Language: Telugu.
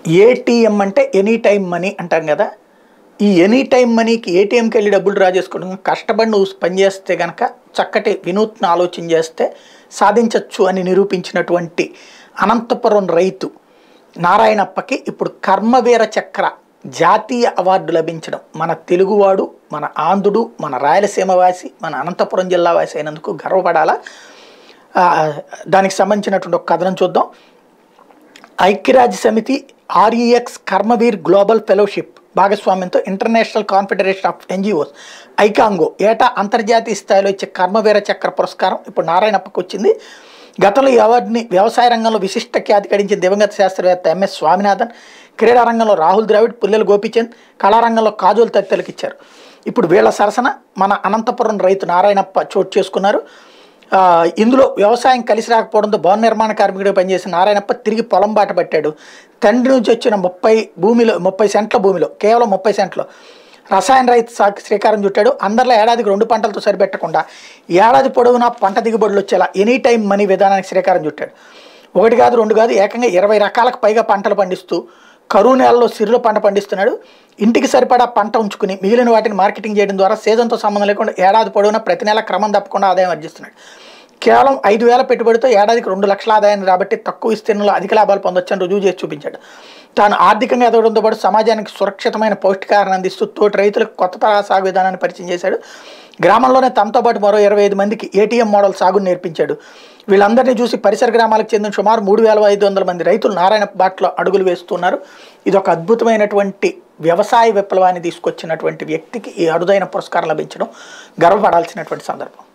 ఏటీఎం అంటే ఎనీ టైం మనీ అంటాం కదా ఈ ఎనీ టైం మనీకి ఏటీఎంకి వెళ్ళి డబ్బులు డ్రా చేసుకోవడం కష్టపడి నువ్వు పనిచేస్తే కనుక చక్కటి వినూత్న ఆలోచన చేస్తే సాధించవచ్చు అని నిరూపించినటువంటి అనంతపురం రైతు నారాయణప్పకి ఇప్పుడు కర్మవీర చక్ర జాతీయ అవార్డు లభించడం మన తెలుగువాడు మన ఆంధ్రుడు మన రాయలసీమ వాసి మన అనంతపురం జిల్లా వాసి అయినందుకు గర్వపడాలా ఆ, దానికి సంబంధించినటువంటి ఒక కథనం చూద్దాం ఐక్యరాజ్య సమితి ఆర్ఈఎక్స్ కర్మవీర్ గ్లోబల్ ఫెలోషిప్ భాగస్వామ్యంతో international confederation of NGOs iCONGO ఏటా అంతర్జాతీయ స్థాయిలో ఇచ్చే కర్మవీర చక్ర పురస్కారం ఇప్పుడు నారాయణప్పకు వచ్చింది గతంలో ఈ అవార్డుని వ్యవసాయ రంగంలో విశిష్ట ఖ్యాతి గడించిన దివంగత శాస్త్రవేత్త ఎంఎస్ స్వామినాథన్ క్రీడా రంగంలో రాహుల్ ద్రావిడ్ పుల్లెల గోపీచంద్ కళారంగంలో కాజోల్ తదితరులకు ఇచ్చారు ఇప్పుడు వీళ్ళ సరసన మన అనంతపురం రైతు నారాయణప్ప చోటు చేసుకున్నారు ఆ, ఇందులో వ్యవసాయం కలిసి రాకపోవడంతో భవన నిర్మాణ కార్మికుడిగా పనిచేసిన నారాయణప్ప తిరిగి పొలం బాట పట్టాడు తండ్రి నుంచి వచ్చిన ముప్పై భూమిలో ముప్పై సెంట్ల భూమిలో కేవలం ముప్పై సెంట్లో రసాయన రైతు సాగు శ్రీకారం చుట్టాడు అందరిలో ఏడాదికి రెండు పంటలతో సరిపెట్టకుండా ఏడాది పొడవునా పంట దిగుబడులు వచ్చేలా ఎనీ టైం మనీ విధానానికి శ్రీకారం చుట్టాడు ఒకటి కాదు రెండు కాదు ఏకంగా ఇరవై రకాలకు పైగా పంటలు పండిస్తూ కరువు నేలలో సిరుల పంట పండిస్తున్నాడు ఇంటికి సరిపడా పంట ఉంచుకుని మిగిలిన వాటిని మార్కెటింగ్ చేయడం ద్వారా సీజన్తో సంబంధం లేకుండా ఏడాది పొడవునా ప్రతి నెల క్రమం తప్పకుండా ఆదాయం ఆర్జిస్తున్నాడు కేవలం ఐదు వేల పెట్టుబడితో ఏడాదికి రెండు లక్షల ఆదాయాన్ని రాబట్టి తక్కువ విస్తీర్ణంలో అధిక లాభాలు పొందొచ్చని రుజువు చేసి చూపించాడు తాను ఆర్థికంగా ఎదగడంతో పాటు సమాజానికి సురక్షితమైన పౌష్టికాహారం అందిస్తూ తోటి రైతులకు కొత్త తరహా సాగు విధానాన్ని పరిచయం చేశాడు గ్రామంలోనే తమతో పాటు మరో ఇరవై ఐదు మందికి ఏటీఎం మోడల్ సాగును నేర్పించాడు వీళ్ళందరినీ చూసి పరిసర గ్రామాలకు చెందిన సుమారు మూడు వేల ఐదు వందల మంది రైతులు నారాయణ బాటలో అడుగులు వేస్తున్నారు ఇది ఒక అద్భుతమైనటువంటి వ్యవసాయ విప్లవాన్ని తీసుకొచ్చినటువంటి వ్యక్తికి ఈ అరుదైన పురస్కారం లభించడం గర్వపడాల్సినటువంటి సందర్భం